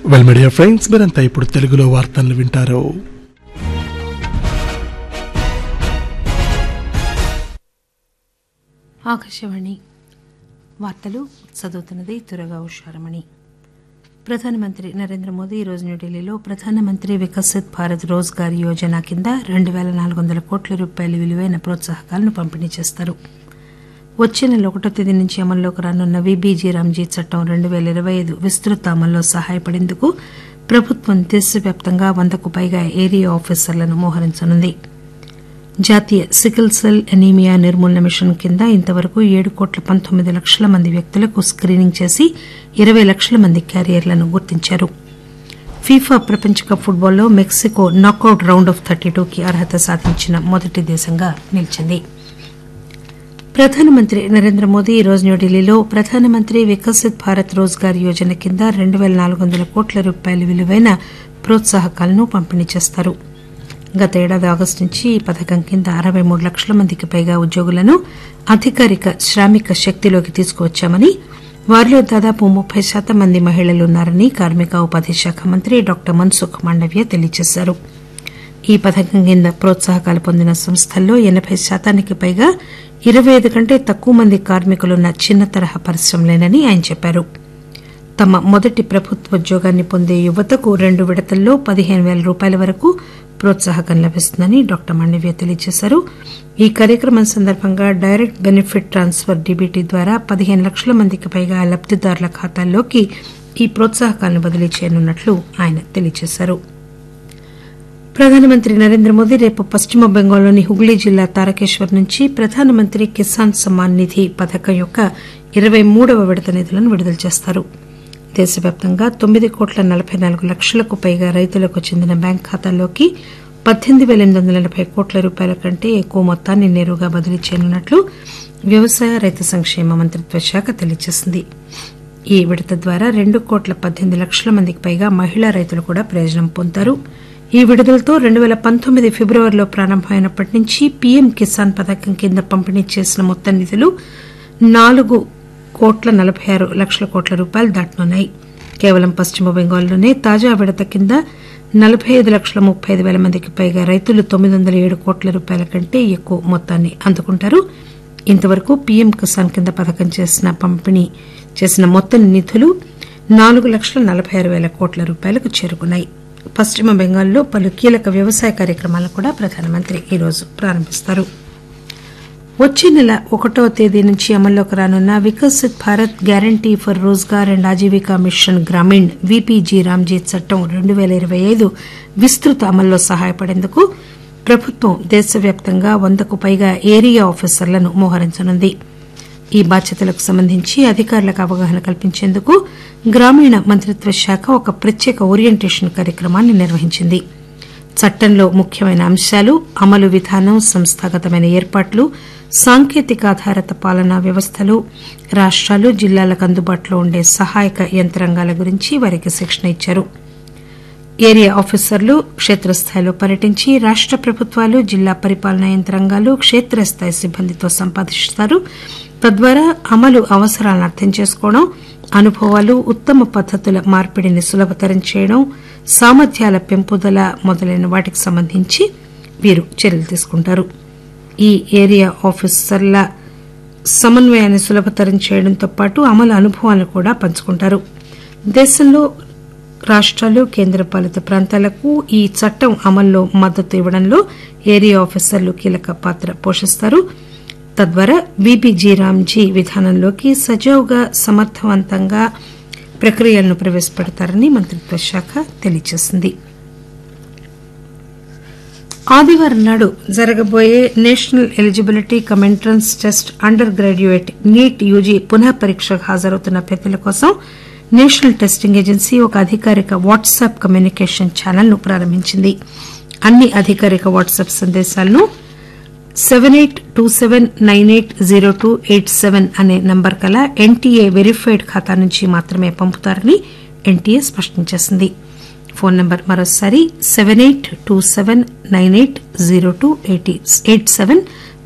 well media friends మీరంతా ఇప్పుడు తెలుగులో వార్తలను వింటారు ఆకాశవాణి వార్తలు చదువుతున్నది తురగా ఉషారమణి ప్రధానమంత్రి నరేంద్ర మోదీ ఈరోజు న్యూఢిల్లీలో ప్రధానమంత్రి వికసిత్ భారత్ రోజ్గార్ యోజన కింద రెండు పేల నాలుగు వందల కోట్ల రూపాయల విలువైన ప్రోత్సాహకాలను పంపిణీ చేస్తారు వచ్చే నెల ఒకటో తేదీ నుంచి అమల్లోకి రానున్న విబీజీ రామ్జీ చట్టం రెండు పేల ఇరవై ఐదు విస్తృత అమల్లో సహాయపడేందుకు ప్రభుత్వం దేశవ్యాప్తంగా వందకు పైగా ఏరియా ఆఫీసర్లను మోహరించనుంది జాతీయ సికిల్ సెల్ ఎనీమియా నిర్మూలన మిషన్ కింద ఇంతవరకు ఏడు కోట్ల పంతొమ్మిది లక్షల మంది వ్యక్తులకు స్క్రీనింగ్ చేసి ఇరవై లక్షల మంది క్యారియర్లను గుర్తించారు ఫీఫా ప్రపంచ కప్ ఫుట్బాల్లో Mexico knockout round of thirty టూకి అర్హత సాధించిన మొదటి దేశంగా నిలిచింది ప్రధానమంత్రి నరేంద్ర మోదీ ఈరోజు న్యూఢిల్లీలో ప్రధానమంత్రి వికసిత్ భారత్ రోజ్గార్ యోజన కింద రెండు పేల నాలుగు వందల కోట్ల రూపాయల విలువైన ప్రోత్సాహకాలను పంపిణీ చేస్తారు గత ఏడాది ఆగస్టు నుంచి ఈ పథకం కింద అరవై మూడు లక్షల మందికి పైగా ఉద్యోగులను అధికారిక శ్రామిక శక్తిలోకి తీసుకువచ్చామని వారిలో దాదాపు ముప్పై శాతం మంది మహిళలున్నారని కార్మిక ఉపాధి శాఖ మంత్రి డాక్టర్ మన్సుఖ్ మాండవ్య తెలియజేశారు ఈ పథకం కింద ప్రోత్సాహకాలు పొందిన సంస్థల్లో ఎనబై శాతానికి పైగా ఇరవై ఐదు కంటే తక్కువ మంది కార్మికులున్న చిన్న తరహా పరిశ్రమలేనని ఆయన చెప్పారు తమ మొదటి ప్రభుత్వోద్యోగాన్ని పొందే యువతకు రెండు విడతల్లో పదిహేను పేల రూపాయల వరకు ప్రోత్సాహకం లభిస్తుందని డాక్టర్ మాండవ్య తెలియజేశారు ఈ కార్యక్రమం సందర్భంగా డైరెక్ట్ బెనిఫిట్ ట్రాన్స్ఫర్ డీబీటీ ద్వారా పదిహేను లక్షల మందికి పైగా లబ్దిదారుల ఖాతాల్లోకి ఈ ప్రోత్సాహకాలను బదిలీ చేయనున్నట్లు ఆయన తెలియజేశారు ప్రధానమంత్రి నరేంద్ర మోదీ రేపు పశ్చిమ బెంగాల్లోని హుగ్లీ జిల్లా తారకేశ్వర్ నుంచి ప్రధానమంత్రి కిసాన్ సమ్మాన్ నిధి పథకం యొక్క ఇరవై మూడవ విడత నిధులను విడుదల చేస్తారు దేశవ్యాప్తంగా తొమ్మిది కోట్ల నలబై నాలుగు లక్షలకు పైగా రైతులకు చెందిన బ్యాంక్ ఖాతాల్లోకి పద్దెనిమిది పేల ఎనిమిది వందల ఎనబై కోట్ల రూపాయల కంటే ఎక్కువ మొత్తాన్ని నేరుగా బదిలీ చేయనున్నట్లు వ్యవసాయ రైతు సంక్షేమ మంత్రిత్వ శాఖ తెలియజేసింది ఈ విడత ద్వారా రెండు కోట్ల పద్దెనిమిది లక్షల మందికి పైగా మహిళా రైతులు కూడా ప్రయోజనం పొందుతారు ఈ విడుదలతో రెండు పేల పంతొమ్మిది ఫిబ్రవరిలో ప్రారంభమైనప్పటి నుంచి పీఎం కిసాన్ పథకం కింద పంపిణీ చేసిన మొత్తం నిధులు నాలుగు కోట్ల నలబై ఆరు లక్షల కోట్ల రూపాయలు దాటనున్నాయి కేవలం పశ్చిమ బెంగాల్లోనే తాజా విడత కింద నలబై ఐదు లక్షల ముప్పై ఐదు పేల మందికి పైగా రైతులు తొమ్మిది వందల ఏడు కోట్ల రూపాయల కంటే ఎక్కువ మొత్తాన్ని అందుకుంటారు ఇంతవరకు పీఎం కిసాన్ కింద పథకం చేసిన పంపిణీ చేసిన మొత్తం నిధులు నాలుగు లక్షల నలబై ఆరు పేల కోట్ల రూపాయలకు చేరుకున్నాయి పశ్చిమ బెంగాల్లో పలు కీలక వ్యవసాయ కార్యక్రమాలను కూడా ప్రధానమంత్రి ఈరోజు ప్రారంభిస్తారు వచ్చే నెల ఒకటో తేదీ నుంచి అమల్లోకి రానున్న Viksit Bharat guarantee for Rozgar and Ajeevika mission Gramin VBG Ramji చట్టం రెండు పేల ఇరవై ఐదు విస్తృత అమల్లో సహాయపడేందుకు ప్రభుత్వం దేశవ్యాప్తంగా వందకు పైగా ఏరియా ఆఫీసర్లను మోహరించనుంది ఈ బాధ్యతలకు సంబంధించి అధికారులకు అవగాహన కల్పించేందుకు గ్రామీణ మంత్రిత్వ శాఖ ఒక ప్రత్యేక ఓరియంటేషన్ కార్యక్రమాన్ని నిర్వహించింది చట్టంలో ముఖ్యమైన అంశాలు అమలు విధానం సంస్థాగతమైన ఏర్పాట్లు సాంకేతిక ఆధారిత పాలనా వ్యవస్థలు రాష్టాలు జిల్లాలకు అందుబాటులో ఉండే సహాయక యంత్రాంగాల గురించి వారికి శిక్షణ ఇచ్చారు ఏరియా ఆఫీసర్లు క్షేత్రస్థాయిలో పర్యటించి రాష్ట ప్రభుత్వాలు జిల్లా పరిపాలనా యంత్రాంగాలు క్షేత్రస్థాయి సిబ్బందితో సంపాదిస్తారు తద్వారా అమలు అవసరాలను అర్థం చేసుకోవడం అనుభవాలు ఉత్తమ పద్దతుల మార్పిడిని సులభతరం చేయడం సామర్థ్యాల పెంపుదల మొదలైన వాటికి సంబంధించి వీరు చర్యలు తీసుకుంటారు ఈ ఏరియా ఆఫీసర్ల సమన్వయాన్ని సులభతరం చేయడంతో పాటు అమలు అనుభవాలను కూడా పంచుకుంటారు దేశంలో రాష్టాలు కేంద్రపాలిత ప్రాంతాలకు ఈ చట్టం అమల్లో మద్దతు ఇవ్వడంలో ఏరియా ఆఫీసర్లు కీలక పాత్ర పోషిస్తారు తద్వారా బీబీజీ రామ్జీ విధానంలోకి సజావుగా సమర్థవంతంగా ప్రక్రియలను ప్రవేశపెడతారని మంత్రిత్వ శాఖ తెలియజేసింది ఆదివారం నాడు జరగబోయే national eligibility cum entrance test under graduate NEET UG పునః పరీక్షకు హాజరవుతున్న అభ్యర్థుల కోసం నేషనల్ టెస్టింగ్ ఏజెన్సీ ఒక అధికారిక వాట్సాప్ కమ్యూనికేషన్ ఛానల్ ను ప్రారంభించింది అన్ని అధికారిక వాట్సాప్ సందేశాలను seven eight two seven nine eight zero two eight seven అనే నంబర్ కల ఎన్టీఏ వెరిఫైడ్ ఖాతా నుంచి మాత్రమే పంపుతారని ఎన్టీఏ స్పష్టం చేసింది ఫోన్ నంబర్ మరోసారి seven eight two seven nine eight zero two eight seven